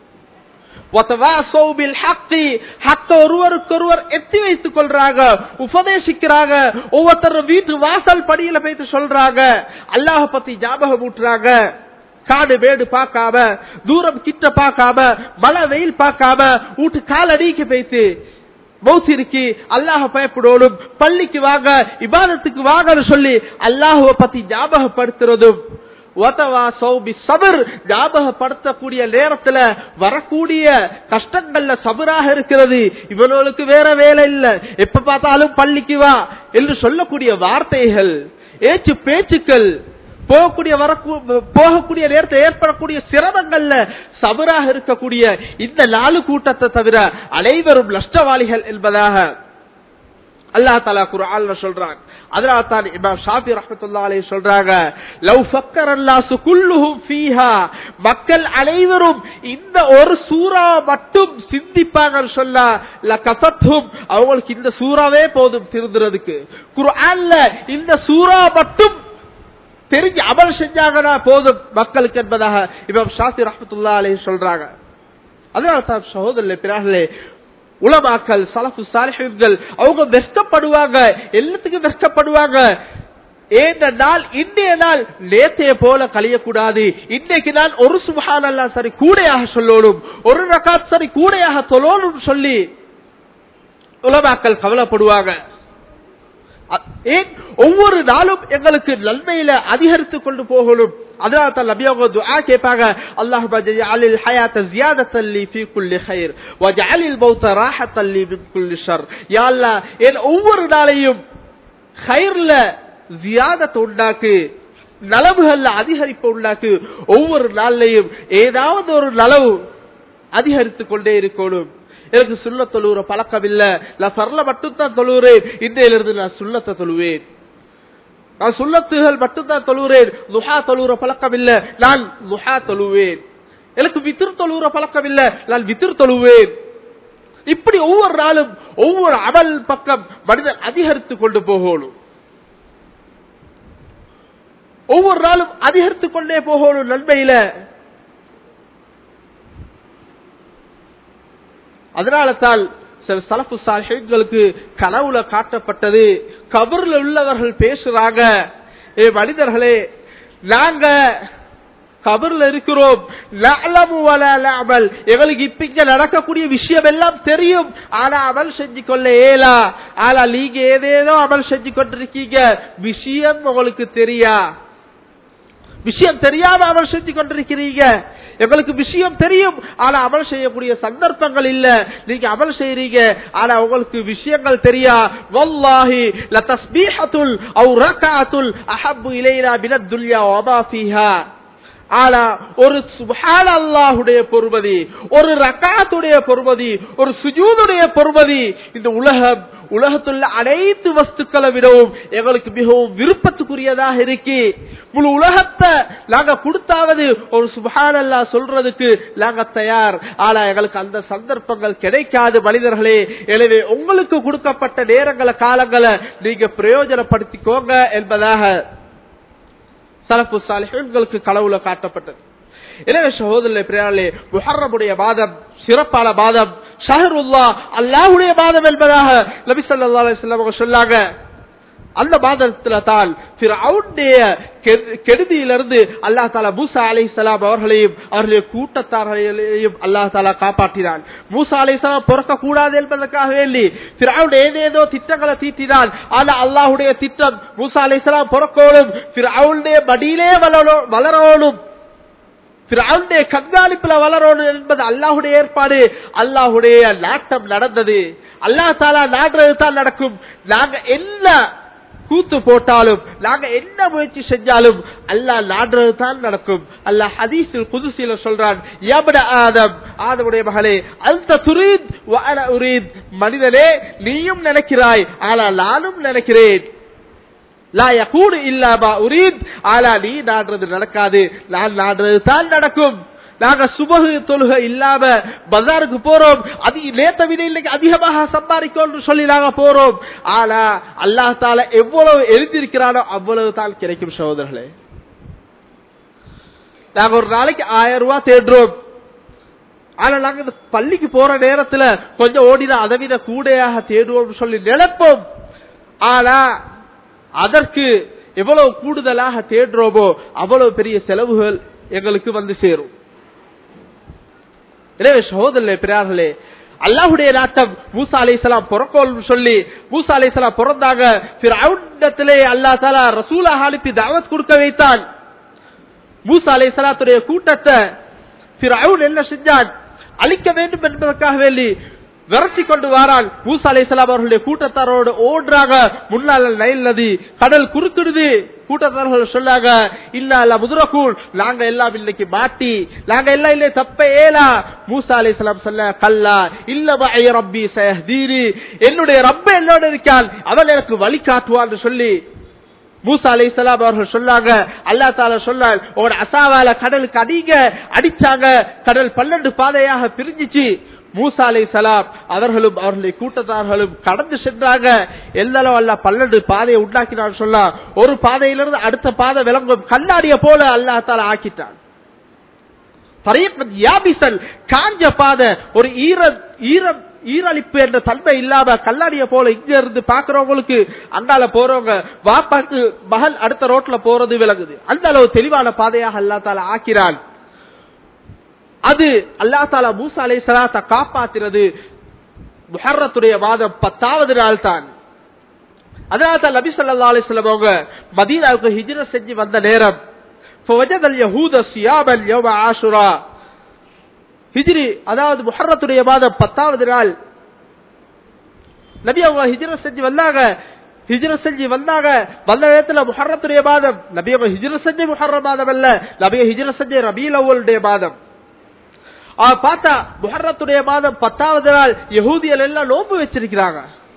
وتواصوا بالحق حق ஒருவருக்கொருவர் எத்தி வைத்துக் கொள்றாங்க உபதேசிக்கிறாங்க ஒவ்வொருத்தர் வீட்டு வாசல் படியில போயிட்டு சொல்றாங்க அல்லாஹ் பத்தி ஞாபகம் ஊட்டுறாங்க காடு மேடு பார்க்காம தூரம் கிட்ட பார்க்காம மழை வெயில் பார்க்காம வீட்டு காலடிக்கு போயிட்டு மௌசிருக்கு அல்லாஹ் பயப்படோடும் பள்ளிக்கு வாங்க இபாதத்துக்கு வாங்கன்னு சொல்லி அல்லாஹுவ பத்தி ஞாபகப்படுத்துறதும் சபர் ஞாபகப்படுத்தக்கூடிய நேரத்துல வரக்கூடிய கஷ்டங்கள்ல சபராக இருக்கிறது இவனுக்கு வேற வேலை இல்ல எப்ப பார்த்தாலும் பள்ளிக்கு வா என்று சொல்லக்கூடிய வார்த்தைகள் ஏச்சு பேச்சுக்கள் போகக்கூடிய வர போகக்கூடிய நேரத்தில் ஏற்படக்கூடிய சிரமங்கள்ல சபராக இருக்கக்கூடிய இந்த நாலு கூட்டத்தை தவிர அனைவரும் நஷ்டவாளிகள் என்பதாக அல்லா தலா குரான் சொல்றாங்க அதனால தான் இமாம் ஷாஃபி ரஹமத்துல்லா அலைஹி சொல்றாங்க லவ் ஃபக்கர் அல்லாஹு குல்லுஹும் ஃபீஹா மக்கள் அனைவரும் இந்த ஒரு சூறா மட்டும் சிந்திப்பாங்கன்னு சொல்ல லகஃபத்ஹும் அவங்களுக்கு இந்த சூறாவே போதும் திருந்துறதுக்கு குர்ஆன்ல இந்த சூறா மட்டும் தெரிஞ்சு அமல் செஞ்சாங்கன்னா போதும் மக்களுக்கு என்பதாக இமாம் ஷாஃபி ரஹமத்துல்லா அலைஹி சொல்றாங்க அதனால தான் சகோதரர்களே பிறார்களே உலமாக்கள் சலஃபு சாலிஹீன்கள் அவங்க வெஷ்டப்படுவாங்க எல்லாத்துக்கும் வெஷ்டப்படுவாங்க ஏந்த நாள் இன்றைய நாள் நேத்தைய போல கழியக்கூடாது இன்றைக்கு நான் ஒரு சுபஹான் அல்லா சரி கூடையாக சொல்லணும் ஒரு ரகாத் சரி கூடையாக தொழணும் சொல்லி உலமாக்கள் கவலைப்படுவாங்க ஏன் ஒவ்வொரு நாளும் எங்களுக்கு நன்மையில அதிகரித்து கொண்டு போகணும் அதனால தான் நபியாக துஆ கேட்பாங்க அல்லாஹ் ஜஅலில் ஹயாத ஜியாதத்தன் லீ ஃபீ குல்லி கைர் வஜஅலில் மௌத ராஹத்தன் லீ மின் குல்லி ஷர் யா அல்லாஹ் என் ஒவ்வொரு நாளையும் கைர்ல ஜியாதத் உண்டாக்கு நலவுகள்ல அதிகரிப்பு உண்டாக்கு ஒவ்வொரு நாள்லையும் ஏதாவது ஒரு நலவு அதிகரித்து கொண்டே இருக்கணும் எனக்கு சுண்ண தொழுகிற பழக்கம் இல்ல நான் சரல மட்டும்தான் தொழுகிறேன் இன்றையிலிருந்து நான் சுண்ணத்தை தொழுவேன் நான் சுண்ணத்துகள் மட்டும்தான் தொழுகிறேன் துஹா தொழுகிற பழக்கம் இல்ல நான் துஹா தொழுவேன் எனக்கு வித்திர் தொழுகிற பழக்கம் இல்ல நான் வித்திர் தொழுவேன் இப்படி ஒவ்வொரு நாளும் ஒவ்வொரு அமல் பக்கம் மனிதன் அதிகரித்து கொண்டு போகணும் ஒவ்வொரு நாளும் அதிகரித்து கொண்டே போகணும் நன்மையில அதனால தான் சில சலப்பு சாஹிகளுக்கு கனவுல காட்டப்பட்டது கபர்ல உள்ளவர்கள் பேசுறாங்க ஏ மனிதர்களே நாங்க கபர்ல இருக்கிறோம் எங்களுக்கு இப்ப இங்க நடக்கக்கூடிய விஷயம் எல்லாம் தெரியும் ஆனா அமல் செஞ்சு கொள்ள ஏலா ஆனா நீங்க ஏதேதோ அமல் செஞ்சு கொண்டிருக்கீங்க விஷயம் உங்களுக்கு தெரியா விஷயம் தெரியாம அமல் செஞ்சு கொண்டிருக்கிறீங்க எங்களுக்கு விஷயம் தெரியும் ஆனா அமல் செய்யக்கூடிய சந்தர்ப்பங்கள் இல்ல நீங்க அமல் செய்யறீங்க ஆனா உங்களுக்கு விஷயங்கள் தெரியா வல்லாஹி லதஸ்பீஹத்துல் அவு ரகாத்துல் அஹப்பு இலைனா மினத் துல்யா வமா ஃபீஹா ஆனா ஒரு சுபான அல்லாஹுடைய பொறுமதி ஒரு ரக்காத்துடைய பொறுமதி ஒரு சுஜூதுடைய பொறுமதி இந்த உலகம் உலகத்துள்ள அனைத்து வஸ்துக்களை விடவும் எங்களுக்கு மிகவும் விருப்பத்துக்குரியதாக இருக்கு முழு உலகத்தை நாங்க கொடுத்தாவது ஒரு சுபான் அல்லா சொல்றதுக்கு நாங்க தயார் ஆனா எங்களுக்கு அந்த சந்தர்ப்பங்கள் கிடைக்காது மனிதர்களே எனவே உங்களுக்கு கொடுக்கப்பட்ட நேரங்களை காலங்களை நீங்க பிரயோஜனப்படுத்திக்கோங்க என்பதாக சலப்பு சாலிஹன்களுக்கு களவுல காட்டப்பட்டது எனவே சகோதரர்களே பிரியாளே முஹர்ரமுடைய மாதம் சிறப்பான மாதம் ஷஹருல்லா அல்லாஹுடைய மாதம் என்பதாக நபி ஸல்லல்லாஹு அலைஹி வஸல்லம் சொன்னாங்க அந்த மாதத்துல தான் கெடுதியிலிருந்து அல்லா தாலா மூசா அலை சலாம் அவர்களையும் அவர்களுடைய கூட்டத்தார்களையும் அல்லா தாலா காப்பாற்றினான் மூசா அலை சலாம் பிறக்க கூடாது என்பதற்காக வேண்டி பிறவுடைய ஏதேதோ திட்டங்களை தீட்டினான் ஆனா அல்லாஹுடைய திட்டம் மூசா அலை சலாம் பிறக்கோடும் பிறவுடைய மடியிலே வளரோ- வளரோடும் பிறவுடைய கண்காணிப்புல வளரணும் என்பது அல்லாஹுடைய ஏற்பாடு அல்லாஹுடைய நாட்டம் நடந்தது அல்லாஹ் தாலா நாடுறது தான் நடக்கும் நாங்க என்ன கூத்து போட்டாலும் நாங்க என்ன முயற்சி செஞ்சாலும் அல்லாஹ் நாடுறது தான் நடக்கும் அல்லாஹ் ஹதீஸில் புதுசில சொல்றான் யப்ன ஆதம் ஆதமுடைய மகளே அந்த துரீத் வஅன உரீத் மனிதனே நீயும் நினைக்கிறாய் ஆனால் நானும் நினைக்கிறேன் லா யகூடு இல்லாமா உரீத் ஆனா நீ நாடுறது நடக்காது நான் நாடுறது தான் நடக்கும் நாங்க சுபகு தொழுகை இல்லாம பஜாருக்கு போறோம் அது நேத்த விட இன்னைக்கு அதிகமாக சம்பாதிக்கணும்னு சொல்லி நாங்க போறோம் ஆனா அல்லாஹ் தால எவ்வளவு எழுதியிருக்கிறானோ அவ்வளவு தான் கிடைக்கும் சகோதரர்களே நாங்க ஒரு நாளைக்கு ஆயிரம் ரூபாய் தேடுறோம் ஆனா நாங்க இந்த பள்ளிக்கு போற நேரத்துல கொஞ்சம் ஓடினா அதை விட கூடையாக தேடுவோம் சொல்லி நினைப்போம் ஆனா அதற்கு எவ்வளவு கூடுதலாக தேடுறோமோ அவ்வளவு பெரிய செலவுகள் எங்களுக்கு வந்து சேரும் எனவே சகோதரர்களே பிறார்களே அல்லாஹுடைய நாட்டம் மூசா அலைசலாம் பிறக்கோல் சொல்லி மூசா அலைசலாம் பிறந்தாங்க பிறத்திலே அல்லா தாலா ரசூலாக அனுப்பி தாவத் கொடுக்க வைத்தான் மூசா அலைசலாத்துடைய கூட்டத்தை பிறவுன் என்ன செஞ்சான் அழிக்க வேண்டும் என்பதற்காக வேண்டி விரட்டி கொண்டு வாரான் மூசா அலைசலாம் அவர்களுடைய கூட்டத்தாரோடு ஓடுறாங்க முன்னாள் நைல் நதி கடல் குறுக்கிடுது கூட்டத்தார்கள் சொன்னாங்க இல்ல அல்ல முதுரக்கூல் நாங்க எல்லாம் இன்னைக்கு மாட்டி நாங்க எல்லாம் இல்லை தப்ப ஏலா மூசா அலைசலாம் சொல்ல கல்லா இல்ல பய ரப்பி சயஹ்தீனி என்னுடைய ரப்ப என்னோட இருக்கான் அவன் எனக்கு வழி காட்டுவான்னு சொல்லி மூசா அலை அவர்கள் சொன்னாங்க அல்லா தால சொன்னார் உங்களோட அசாவால கடலுக்கு அடிங்க அடிச்சாங்க கடல் பன்னெண்டு பாதையாக பிரிஞ்சிச்சு மூசா அலை சலாம் அவர்களும் அவர்களுடைய கூட்டத்தார்களும் கடந்து சென்றாங்க எல்லளவு அல்ல பன்னெண்டு பாதையை உண்டாக்கினான் சொல்லா ஒரு பாதையிலிருந்து அடுத்த பாதை விளங்கும் கண்ணாடிய போல அல்லா தால ஆக்கிட்டான் யாபிசல் காஞ்ச பாதை ஒரு ஈர ஈர ஈரழிப்பு என்ற தன்மை இல்லாம கல்லாடிய போல இங்க இருந்து பாக்குறவங்களுக்கு அங்கால போறவங்க வாப்பாக்கு மகள் அடுத்த ரோட்ல போறது விளங்குது அந்த அளவு தெளிவான பாதையாக அல்லா தால ஆக்கிறான் அது அல்லா தாலா மூசா அலை சலாத்த காப்பாத்தினது முஹர்ரத்துடைய மாதம் பத்தாவது நாள் தான் அதனால தான் நபி சொல்லா அலிஸ்லாம் அவங்க மதீனாவுக்கு ஹிஜ்ர செஞ்சு வந்த நேரம் ஹிஜ்ரி அதாவது முஹர்ரத்துடைய மாதம் பத்தாவது நாள் நபி அவங்க ஹிஜ்ர செஞ்சு வந்தாங்க ஹிஜ்ர செஞ்சு வந்தாங்க வந்த நேரத்துல முஹர்ரத்துடைய மாதம் நபி அவங்க ஹிஜ்ர செஞ்சு முஹர்ர மாதம் அல்ல நபிய ஹிஜ்ர செஞ்சு ரபீல் அவ்வளுடைய மாதம் பார்த்தா முஹர்ரத்துடைய மாதம் பத்தாவது நாள் யகூதியல் எல்லாம் நோம்பு வச்சிருக்கிறாங்க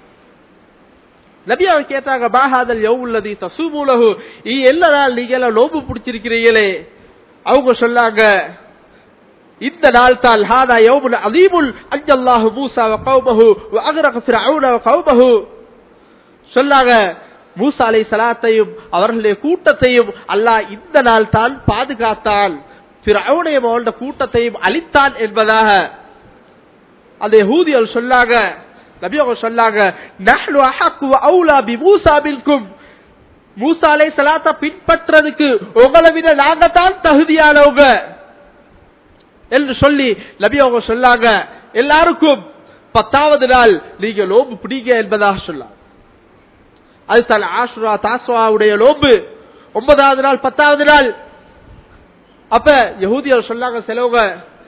நபி அவர் கேட்டாங்க பாகாதல் எவ்வளது தசூமுலகு எல்லா நாள் நீங்க எல்லாம் நோம்பு பிடிச்சிருக்கிறீங்களே அவங்க சொன்னாங்க இந்த நாள் தால் ஹாதா யௌமுல் அதீமுல் அஜல்லாஹு மூசா வ கௌமஹு வ அக்ரக ஃபிரௌன வ கௌமஹு சொன்னாங்க மூசா அலை சலாத்தையும் அவர்களுடைய கூட்டத்தையும் அல்லாஹ் இந்த நாள் தான் பாதுகாத்தான் ஃபிரௌனைய அவளுடைய கூட்டத்தையும் அழித்தான் என்பதாக அந்த யஹூதிகள் சொன்னாங்க நபி அவங்க சொன்னாங்க நஹ்னு அஹக்கு வ அவுலா பி மூசா பின்கும் மூசா அலை சலாத்தை பின்பற்றதுக்கு உங்களை விட நாங்க தான் தகுதியானவங்க என்று சொல்லி நபி அவங்க சொன்னாங்க எல்லாருக்கும் பத்தாவது நாள் நீங்க லோபு பிடிங்க என்பதாக சொன்னாங்க அது தான் ஆசுரா தாசுவாவுடைய லோபு ஒன்பதாவது நாள் பத்தாவது நாள் அப்ப யகூதியர் சொன்னாங்க செலவுங்க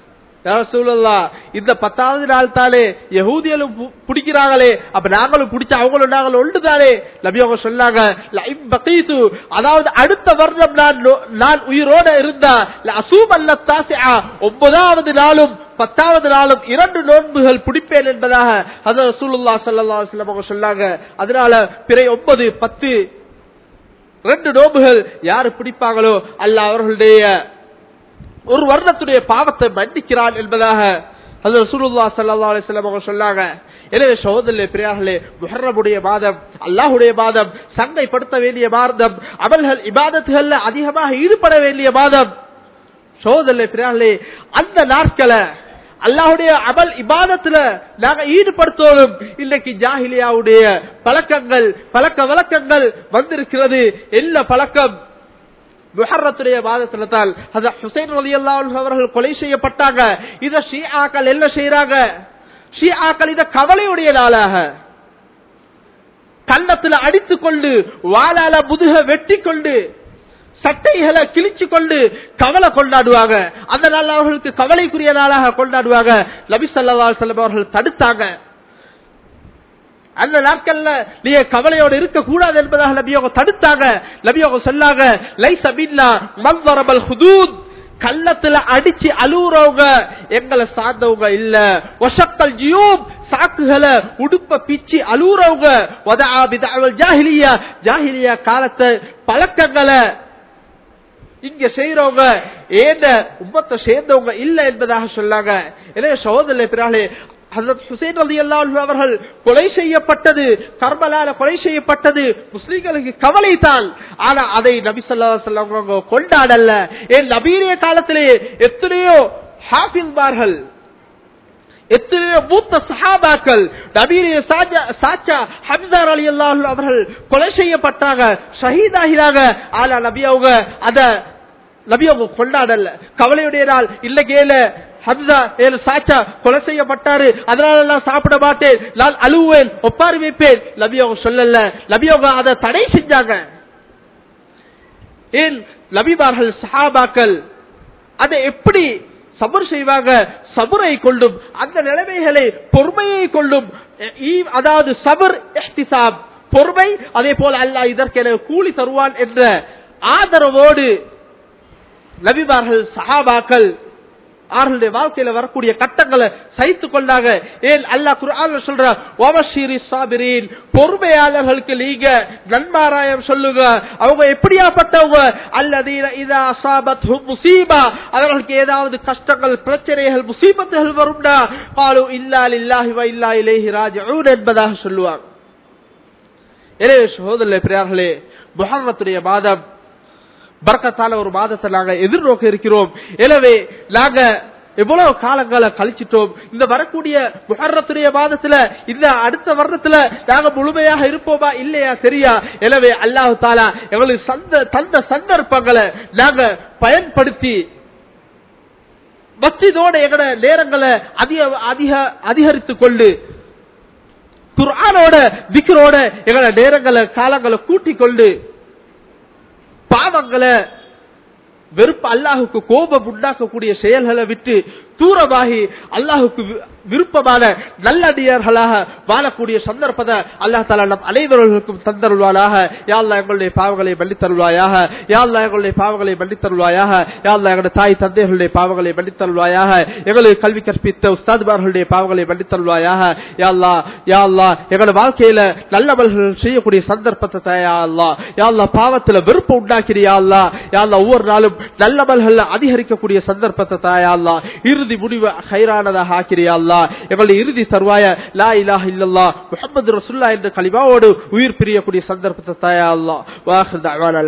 இந்த பத்தாவது நாள் தானே யகூதியலும் பிடிக்கிறாங்களே அப்ப நாங்களும் பிடிச்ச அவங்களும் நாங்களும் ஒன்றுதானே நபி அவங்க சொன்னாங்க அதாவது அடுத்த வருடம் நான் நான் உயிரோட இருந்தா அசூம் அல்ல தாசியா ஒன்பதாவது நாளும் பத்தாவது நாளும் இரண்டு நோன்புகள் பிடிப்பேன் என்பதாக அது ரசூலுல்லா சல்லா அவங்க சொன்னாங்க அதனால பிறை ஒன்பது பத்து ரெண்டு நோம்புகள் யாரு பிடிப்பாங்களோ அல்ல அவர்களுடைய ஒரு வருடத்துடைய பாவத்தை மன்னிக்கிறான் என்பதாக அது ரசூலுல்லா சல்லா அலிஸ்லாம் அவங்க சொன்னாங்க எனவே சகோதரே பிரியார்களே முஹர்ரமுடைய மாதம் அல்லாஹுடைய மாதம் சண்டைப்படுத்த வேண்டிய மாதம் அமல்கள் இபாதத்துகள்ல அதிகமாக ஈடுபட வேண்டிய மாதம் சகோதரே பிரியார்களே அந்த நாட்களை அல்லாஹுடைய அமல் இபாதத்துல நாங்க ஈடுபடுத்தோம் இன்னைக்கு ஜாஹிலியாவுடைய பழக்கங்கள் பழக்க வழக்கங்கள் வந்திருக்கிறது என்ன பழக்கம் முஹர்ரத்துடைய வாதத்துல தான் ஹுசைன் அலி அவர்கள் கொலை செய்யப்பட்டாங்க இத ஷியாக்கள் என்ன செய்யறாங்க ஷியாக்கள் இத கவலையுடைய நாளாக கன்னத்துல அடித்துக் கொண்டு வாழால முதுக வெட்டி கொண்டு சட்டைகளை கிழிச்சு கொண்டு கவலை கொண்டாடுவாங்க அந்த நாள் அவர்களுக்கு கவலைக்குரிய நாளாக கொண்டாடுவாங்க நபி சல்லா செல்லம் அவர்கள் தடுத்தாங்க அந்த நாட்கள்ல நீங்க கவலையோடு இருக்க கூடாது என்பதாக நபியோக தடுத்தாங்க நபியோக சொன்னாங்க லைஸ் அபின்னா மந்தரபல் ஹுதூத் கள்ளத்துல அடிச்சு அழுவுறவங்க எங்களை சார்ந்தவங்க இல்ல ஒசக்கல் ஜியூப் சாக்குகளை உடுப்ப பிச்சு அழுவுறவங்க ஜாஹிலியா ஜாஹிலியா காலத்தை பழக்கங்களை இங்க செய்யறவங்க ஏந்த உம்மத்தை சேர்ந்தவங்க இல்ல என்பதாக சொன்னாங்க எனவே சகோதரர்களே பிறாலே ஹசரத் ஹுசைன் ரதி அவர்கள் கொலை செய்யப்பட்டது கர்பலால கொலை செய்யப்பட்டது முஸ்லிம்களுக்கு கவலை தான் ஆனா அதை நபி சொல்லா சொல்ல கொண்டாடல்ல ஏன் நபீரிய காலத்திலே எத்தனையோ ஹாஃபிஸ்மார்கள் எத்தனையோ மூத்த சஹாபாக்கள் நபீரிய சாச்சா ஹம்சார் அலி அல்லாஹ் அவர்கள் கொலை செய்யப்பட்டாங்க ஷஹீதாகிறாங்க ஆனா நபி அவங்க அத நபி அவங்க கொண்டாடல கவலையுடைய நாள் இல்ல கேல ஹம்சா ஏழு சாச்சா கொலை செய்யப்பட்டாரு அதனால நான் சாப்பிட மாட்டேன் நான் அழுவேன் ஒப்பாரி வைப்பேன் நபி அவங்க சொல்லல நபி அவங்க அதை தடை செஞ்சாங்க ஏன் நபிமார்கள் சஹாபாக்கள் அதை எப்படி சபர் செய்வாங்க சபரை கொள்ளும் அந்த நிலைமைகளை பொறுமையை கொள்ளும் அதாவது சபர் எஹ்திசாப் பொறுமை அதே போல அல்ல இதற்கென கூலி தருவான் என்ற ஆதரவோடு நபிமார்கள் சஹாபாக்கள் அவர்களுடைய வாழ்க்கையில வரக்கூடிய கட்டங்களை சைத்து கொண்டாங்க ஏன் அல்லா குரான் சொல்ற ஓமஷீரி சாபிரின் பொறுமையாளர்களுக்கு நீங்க நன்மாராயம் சொல்லுங்க அவங்க எப்படியாப்பட்டவங்க அல்லதீன இதா அசாபத் முசீபா அவர்களுக்கு ஏதாவது கஷ்டங்கள் பிரச்சனைகள் முசீபத்துகள் வரும்டா பாலு இல்லா இல்லாஹி வ இல்லா இலேஹி ராஜூன் என்பதாக சொல்லுவாங்க எனவே சகோதரர்களே பிரியார்களே முகமத்துடைய மாதம் பறக்கத்தால ஒரு மாதத்தை நாங்க எதிர்நோக்க இருக்கிறோம் எனவே நாங்க எவ்வளவு காலங்களை கழிச்சிட்டோம் இந்த வரக்கூடிய முகரத்துடைய மாதத்துல இந்த அடுத்த வருடத்துல நாங்க முழுமையாக இருப்போமா இல்லையா சரியா எனவே அல்லாஹு தாலா எங்களுக்கு சந்த தந்த சந்தர்ப்பங்களை நாங்க பயன்படுத்தி மச்சிதோட எங்கட நேரங்களை அதிக அதிக அதிகரித்துக் கொண்டு குர்ஆனோட விக்கரோட எங்களோட நேரங்களை காலங்களை கூட்டிக் கொண்டு பாவங்களை வெறுப்பு அல்லாஹுக்கு கோபம் உண்டாக்கக்கூடிய செயல்களை விட்டு தூரமாகி அல்லாஹுக்கு விருப்பமான நல்லடியார்களாக வாழக்கூடிய சந்தர்ப்பத்தை அல்லாஹ் தாலா நம் அனைவர்களுக்கும் தந்தருள்வாளாக யாழ்லா எங்களுடைய பாவங்களை மன்னித்தருள்வாயாக யாழ்லா எங்களுடைய பாவங்களை மன்னித்தருள்வாயாக யாழ்லா எங்களுடைய தாய் தந்தைகளுடைய பாவங்களை மன்னித்தருள்வாயாக எங்களுக்கு கல்வி கற்பித்த உஸ்தாதுமார்களுடைய பாவங்களை மன்னித்தருள்வாயாக யாழ்லா யாழ்லா எங்களுடைய வாழ்க்கையில நல்லவர்கள் செய்யக்கூடிய சந்தர்ப்பத்தை தயா அல்லா யாழ்லா பாவத்துல வெறுப்பு உண்டாக்கிறியா அல்லா யாழ்லா ஒவ்வொரு நாளும் நல்லவர்கள் அதிகரிக்கக்கூடிய சந்தர்ப்பத்தை தாயா அல்லா இறுதி முடிவு ஹைரானதாக ஆக்கிறியா அல்லா எங்களுடைய இறுதி தருவாய லா இலாஹ இல்லல்லா முஹம்மது ரசுல்லா என்ற கலிமாவோடு உயிர் பிரியக்கூடிய சந்தர்ப்பத்தை தாயா அல்லா வாஹ்